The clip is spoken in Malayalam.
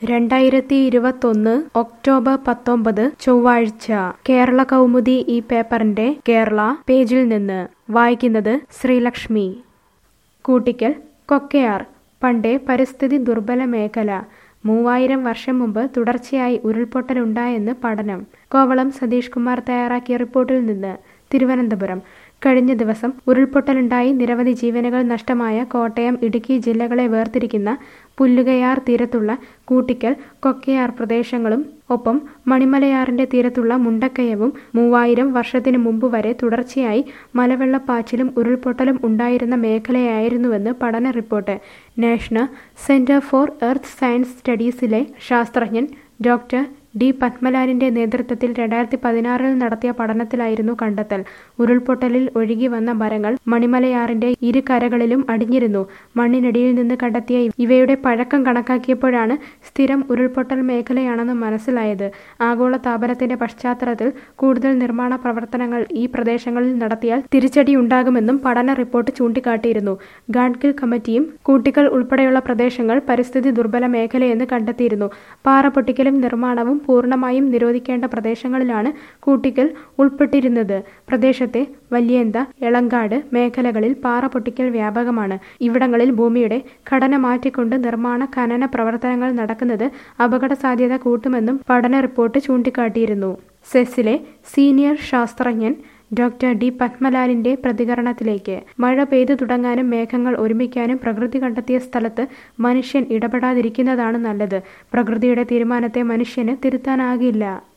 രണ്ടായിരത്തി ഇരുപത്തൊന്ന് ഒക്ടോബർ പത്തൊമ്പത് ചൊവ്വാഴ്ച കേരള കൗമുദി ഈ പേപ്പറിന്റെ കേരള പേജിൽ നിന്ന് വായിക്കുന്നത് ശ്രീലക്ഷ്മി കൂട്ടിക്കൽ കൊക്കയാർ പണ്ടേ പരിസ്ഥിതി ദുർബല മേഖല മൂവായിരം വർഷം മുമ്പ് തുടർച്ചയായി ഉരുൾപൊട്ടലുണ്ടായെന്ന് പഠനം കോവളം സതീഷ് കുമാർ തയ്യാറാക്കിയ റിപ്പോർട്ടിൽ നിന്ന് തിരുവനന്തപുരം കഴിഞ്ഞ ദിവസം ഉരുൾപൊട്ടലുണ്ടായി നിരവധി ജീവനുകൾ നഷ്ടമായ കോട്ടയം ഇടുക്കി ജില്ലകളെ വേർതിരിക്കുന്ന പുല്ലുകയാർ തീരത്തുള്ള കൂട്ടിക്കൽ കൊക്കയാർ പ്രദേശങ്ങളും ഒപ്പം മണിമലയാറിന്റെ തീരത്തുള്ള മുണ്ടക്കയവും മൂവായിരം വർഷത്തിനു മുമ്പ് വരെ തുടർച്ചയായി മലവെള്ളപ്പാച്ചിലും ഉരുൾപൊട്ടലും ഉണ്ടായിരുന്ന മേഖലയായിരുന്നുവെന്ന് പഠന report national centre for earth science സ്റ്റഡീസിലെ ശാസ്ത്രജ്ഞൻ ഡോക്ടർ ഡി പത്മലാലിന്റെ നേതൃത്വത്തിൽ രണ്ടായിരത്തി പതിനാറിൽ നടത്തിയ പഠനത്തിലായിരുന്നു കണ്ടെത്തൽ ഉരുൾപൊട്ടലിൽ ഒഴുകി വന്ന മരങ്ങൾ മണിമലയാറിന്റെ ഇരു കരകളിലും അടിഞ്ഞിരുന്നു മണ്ണിനടിയിൽ നിന്ന് കണ്ടെത്തിയ ഇവയുടെ പഴക്കം കണക്കാക്കിയപ്പോഴാണ് സ്ഥിരം ഉരുൾപൊട്ടൽ മേഖലയാണെന്ന് മനസ്സിലായത് ആഗോള താപനത്തിന്റെ പശ്ചാത്തലത്തിൽ കൂടുതൽ നിർമ്മാണ പ്രവർത്തനങ്ങൾ ഈ പ്രദേശങ്ങളിൽ നടത്തിയാൽ തിരിച്ചടിയുണ്ടാകുമെന്നും പഠന റിപ്പോർട്ട് ചൂണ്ടിക്കാട്ടിയിരുന്നു ഗാഡ്ഗിൽ കമ്മിറ്റിയും കൂട്ടിക്കൽ ഉൾപ്പെടെയുള്ള പ്രദേശങ്ങൾ പരിസ്ഥിതി ദുർബല മേഖലയെന്ന് കണ്ടെത്തിയിരുന്നു പാറ പൊട്ടിക്കലും നിർമ്മാണവും പൂർണ്ണമായും നിരോധിക്കേണ്ട പ്രദേശങ്ങളിലാണ് കൂട്ടിക്കൽ ഉൾപ്പെട്ടിരുന്നത് പ്രദേശത്തെ വല്യേന്ത എളങ്കാട് മേഖലകളിൽ പാറ പൊട്ടിക്കൽ വ്യാപകമാണ് ഇവിടങ്ങളിൽ ഭൂമിയുടെ ഘടന മാറ്റിക്കൊണ്ട് നിർമ്മാണ ഖനന പ്രവർത്തനങ്ങൾ നടക്കുന്നത് അപകട സാധ്യത കൂട്ടുമെന്നും പഠന റിപ്പോർട്ട് ചൂണ്ടിക്കാട്ടിയിരുന്നു സെസ്സിലെ സീനിയർ ശാസ്ത്രജ്ഞൻ ഡോക്ടർ ഡി പത്മലാലിന്റെ പ്രതികരണത്തിലേക്ക് മഴ പെയ്തു തുടങ്ങാനും മേഘങ്ങൾ ഒരുമിക്കാനും പ്രകൃതി കണ്ടെത്തിയ സ്ഥലത്ത് മനുഷ്യൻ ഇടപെടാതിരിക്കുന്നതാണ് നല്ലത് പ്രകൃതിയുടെ തീരുമാനത്തെ മനുഷ്യന് തിരുത്താനാകില്ല